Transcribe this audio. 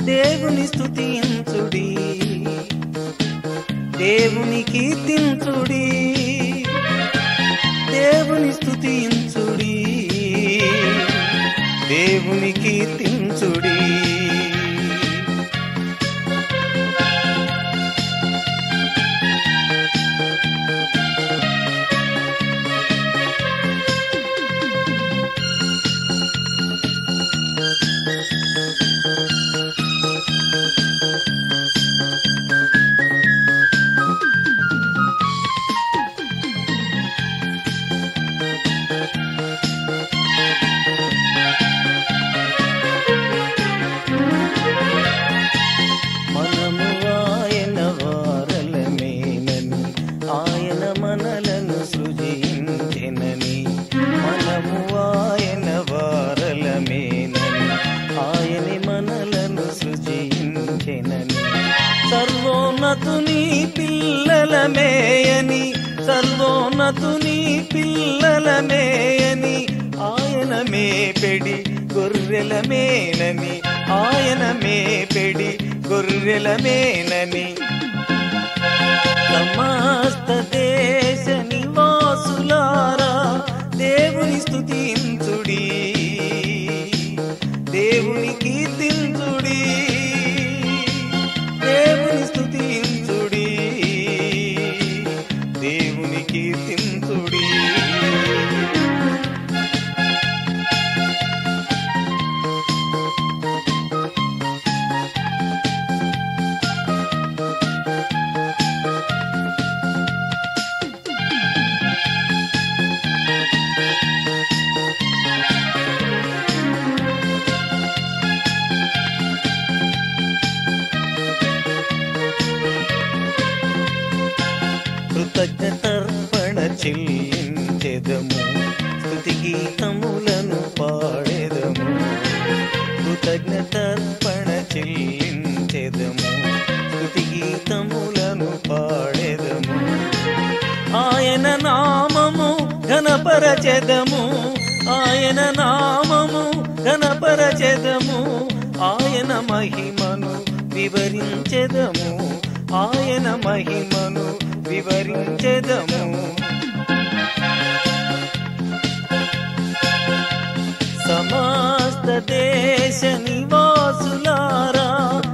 దేవుని స్తుతించుడి దేవుని కీర్తించుడి దేవుని స్తుతించుడి దేవుని కీర్తించుడి మనము ఆయన వారలమేనని ఆయన మనలను సృజించెనని మనము ఆయన వారలమేనని ఆయన మనలను సృజించెనని సర్వోన్నతుని పిల్లలమేయని సర్వోన్నతుని పిల్లలమేయని ఆయన మేపెడి గొర్రెలమేనని ఆయన మేపెడి గొర్రెలమేనని సమస్త దేశ నివాసులారా దేవుని స్తుతించుడి దేవుని కీర్తించుడి దేవుని స్తుతించుడి దేవుని కీర్తించుడి కృతజ్ఞతర్పణ చెల్లించెదము స్తుతి గీతములను పాడెదము కృతజ్ఞతర్పణ చెల్లించెదము స్తుతి గీతములను పాడెదము ఆయన నామము ఘనపరచెదము ఆయన నామము ఘనపరచెదము ఆయన మహిమను వివరించెదము ఆయన మహిమను వివరించెదము సమస్త దేశ నివాసులారా